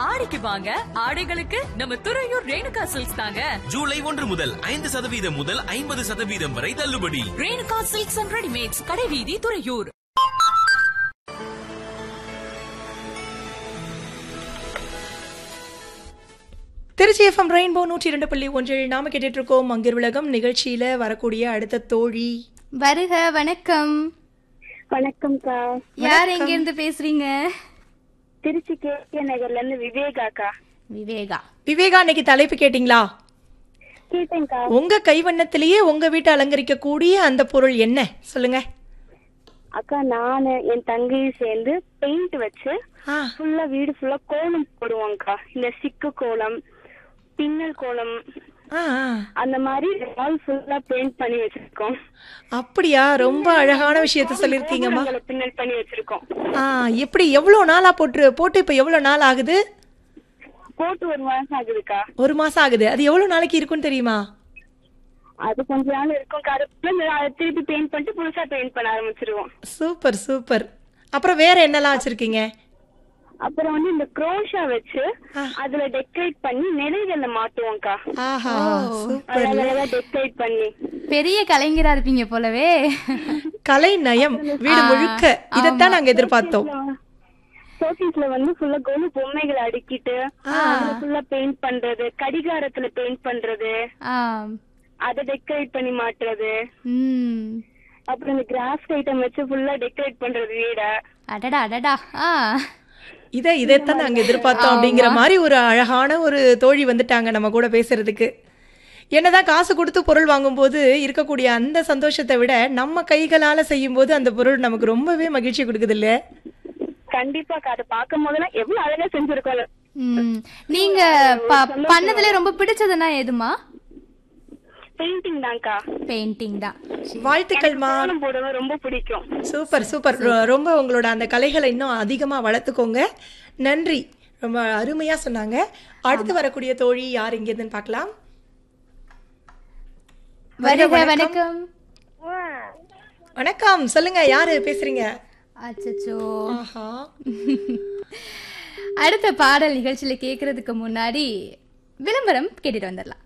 ஆடிக்கு வாங்க ஆடைகளுக்கு நம்ம துறையூர் ரேணுகா சில்க்ஸ் தாங்க ஜூலை ஒன்று முதல் ஐந்து சதவீதம் முதல் ஐம்பது சதவீதம் வரை தள்ளுபடி ரேணுகா சில்க்ஸ் அண்ட் ரெடிமேட்ஸ் கடைவீதி துறையூர் திருச்சி எஃப்எம் ரெயின்போ நூற்றி இரண்டு புள்ளி ஒன்றில் நாம கேட்டுட்டு இருக்கோம் மங்கிர் உலகம் நிகழ்ச்சியில வரக்கூடிய அடுத்த தோழி வருக வணக்கம் வணக்கம்க்கா யார் எங்க இருந்து பேசுறீங்க திருச்சி கே கே நகர்ல இருந்து விவேகாக்கா விவேகா விவேகா இன்னைக்கு தலைப்பு கேட்டிங்களா கேட்டேன்க்கா உங்க கைவண்ணத்திலேயே உங்க வீட்டை அலங்கரிக்க கூடிய அந்த பொருள் என்ன சொல்லுங்க அக்கா நானு என் தங்கையும் சேர்ந்து பெயிண்ட் வச்சு ஆ, ஃபுல்லா வீடு ஃபுல்லா கோலம் போடுவோம்க்கா இந்த சிக்கு கோலம் பின்னல் கோலம் ஆ, ஆ. அந்த மாதிரி வால் ஃபுல்லா பெயிண்ட் பண்ணி வச்சிருக்கோம் அப்படியா ரொம்ப அழகான விஷயத்த சொல்லிருக்கீங்கம்மா கோபுரங்களை பின்னல் பண்ணி வச்சிருக்கோம் ஆ எப்படி எவ்வளோ நாளா போட்டு போட்டு இப்போ எவ்வளோ நாள் ஆகுது போட்டு ஒரு மாசம் ஆகுதுக்கா ஒரு மாசம் ஆகுது அது எவ்வளோ நாளைக்கு இருக்குன்னு தெரியுமா அது கொஞ்ச நாள் இருக்கும் கருப்புல அதை திருப்பி பெயிண்ட் பண்ணிட்டு புதுசா பெயிண்ட் பண்ண ஆரம்பிச்சிருவோம் சூப்பர் சூப்பர் அப்புறம் வேற என்னெல்லாம் வச்சிருக்கீங்க அப்புறம் வந்து இந்த குரோஷா வச்சு அதுல டெக்கரேட் பண்ணி நிலைகள்ல மாட்டுவோம்க்கா ஆஹா சூப்பர் அழகழகா டெக்கரேட் பண்ணி பெரிய கலைஞரா இருப்பீங்க போலவே கலை நயம் வீடு முழுக்க இதைத்தான் நாங்க எதிர்பார்த்தோம் ஷோகேஸ்ல வந்து ஃபுல்லா கோலு பொம்மைகளை அடுக்கிட்டு ஃபுல்லா பெயிண்ட் பண்றது கடிகாரத்துல பெயிண்ட் பண்றது ஆ, அதை டெக்கரேட் பண்ணி மாட்டுறது ம். அப்புறம் இந்த கிராஃப்ட் ஐட்டம் வச்சு ஃபுல்லா டெக்கரேட் பண்றது வீட அடடா அடடா ஆ இதை இதைத்தான் நாங்க எதிர்பார்த்தோம் அப்படிங்கிற மாதிரி ஒரு அழகான ஒரு தோழி வந்துட்டாங்க நம்ம கூட பேசுறதுக்கு என்னதான் காசு கொடுத்து பொருள் வாங்கும்போது இருக்கக்கூடிய அந்த சந்தோஷத்தை விட நம்ம கைகளால செய்யும்போது அந்த பொருள் நமக்கு ரொம்பவே மகிழ்ச்சி கொடுக்குது இல்ல கண்டிப்பா அதை பார்க்கும் போதெல்லாம் எவ்வளவு அழகா செஞ்சிருக்கோம் ம். நீங்க ப- பண்ணதுல ரொம்ப பிடிச்சதுன்னா எதுமா பெயிண்டிங் தான்க்கா பெயிண்டிங் தான் வாழ்த்துக்கள்மா கோலம் போடுறது ரொம்ப பிடிக்கும் சூப்பர் சூப்பர் ரொ- ரொம்ப உங்களோட அந்த கலைகளை இன்னும் அதிகமா வளர்த்துக்கோங்க நன்றி ரொம்ப அருமையா சொன்னாங்க அடுத்து வரக்கூடிய தோழி யார் இங்கேருந்துன்னு பார்க்கலாம் வருக வணக்கம் வணக்கம் சொல்லுங்க யாரு பேசுறீங்க அச்சச்சோ ஆஹா அடுத்த பாடல் நிகழ்ச்சியில கேக்குறதுக்கு முன்னாடி விளம்பரம் கேட்டுட்டு வந்துடலாம்